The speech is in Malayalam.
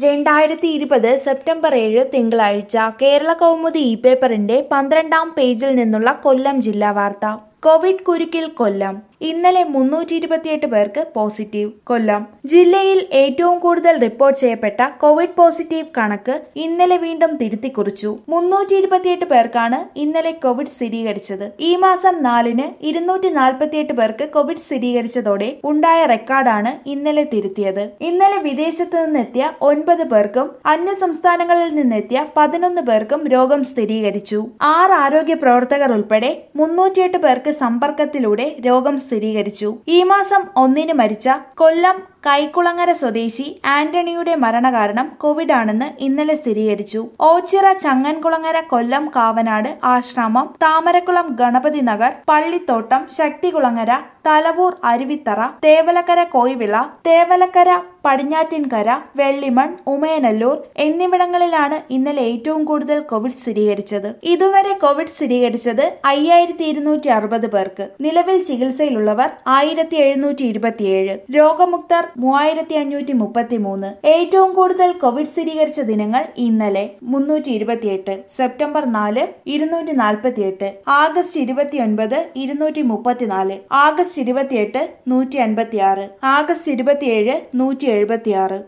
രണ്ടായിരത്തി ഇരുപത് സെപ്റ്റംബർ ഏഴ് തിങ്കളാഴ്ച കേരള കൗമുദി ഇ പേപ്പറിന്റെ പന്ത്രണ്ടാം പേജിൽ നിന്നുള്ള കൊല്ലം ജില്ലാ വാർത്ത കോവിഡ് കുരുക്കിൽ കൊല്ലം ഇന്നലെ മുന്നൂറ്റി ഇരുപത്തിയെട്ട് പേർക്ക് പോസിറ്റീവ് കൊല്ലം ജില്ലയിൽ ഏറ്റവും കൂടുതൽ റിപ്പോർട്ട് ചെയ്യപ്പെട്ട കോവിഡ് പോസിറ്റീവ് കണക്ക് ഇന്നലെ വീണ്ടും തിരുത്തിക്കുറിച്ചു മുന്നൂറ്റി ഇരുപത്തിയെട്ട് പേർക്കാണ് ഇന്നലെ കോവിഡ് സ്ഥിരീകരിച്ചത് ഈ മാസം നാലിന് ഇരുന്നൂറ്റി നാൽപ്പത്തിയെട്ട് പേർക്ക് കോവിഡ് സ്ഥിരീകരിച്ചതോടെ ഉണ്ടായ റെക്കോർഡാണ് ഇന്നലെ തിരുത്തിയത് ഇന്നലെ വിദേശത്ത് നിന്നെത്തിയ ഒൻപത് പേർക്കും അന്യ സംസ്ഥാനങ്ങളിൽ നിന്നെത്തിയ പതിനൊന്ന് പേർക്കും രോഗം സ്ഥിരീകരിച്ചു ആറ് ആരോഗ്യ പ്രവർത്തകർ ഉൾപ്പെടെ മുന്നൂറ്റിയെട്ട് പേർക്ക് സമ്പർക്കത്തിലൂടെ രോഗം സ്ഥിരീകരിച്ചു ഈ മാസം ഒന്നിന് മരിച്ച കൊല്ലം കൈക്കുളങ്ങര സ്വദേശി ആന്റണിയുടെ മരണകാരണം കോവിഡ് ആണെന്ന് ഇന്നലെ സ്ഥിരീകരിച്ചു ഓച്ചിറ ചങ്ങൻകുളങ്ങര കൊല്ലം കാവനാട് ആശ്രമം താമരക്കുളം ഗണപതി നഗർ പള്ളിത്തോട്ടം ശക്തികുളങ്ങര തലവൂർ അരുവിത്തറ തേവലക്കര കോയിവിള തേവലക്കര പടിഞ്ഞാറ്റിൻകര വെള്ളിമൺ ഉമയനല്ലൂർ എന്നിവിടങ്ങളിലാണ് ഇന്നലെ ഏറ്റവും കൂടുതൽ കോവിഡ് സ്ഥിരീകരിച്ചത് ഇതുവരെ കോവിഡ് സ്ഥിരീകരിച്ചത് അയ്യായിരത്തി ഇരുന്നൂറ്റി അറുപത് പേർക്ക് നിലവിൽ ചികിത്സയിലുള്ളവർ ആയിരത്തി എഴുന്നൂറ്റി ഇരുപത്തിയേഴ് രോഗമുക്തർ മൂവായിരത്തി അഞ്ഞൂറ്റി മുപ്പത്തി മൂന്ന് ഏറ്റവും കൂടുതൽ കോവിഡ് സ്ഥിരീകരിച്ച ദിനങ്ങൾ ഇന്നലെ മുന്നൂറ്റി ഇരുപത്തിയെട്ട് സെപ്റ്റംബർ നാല് ഇരുന്നൂറ്റി നാൽപ്പത്തിയെട്ട് ആഗസ്റ്റ് ഇരുപത്തിയൊൻപത് ഇരുന്നൂറ്റി മുപ്പത്തിനാല് ആഗസ്റ്റ് ഇരുപത്തിയെട്ട് നൂറ്റി അൻപത്തി ആറ് ആഗസ്റ്റ് ഇരുപത്തിയേഴ് നൂറ്റി എഴുപത്തി ആറ്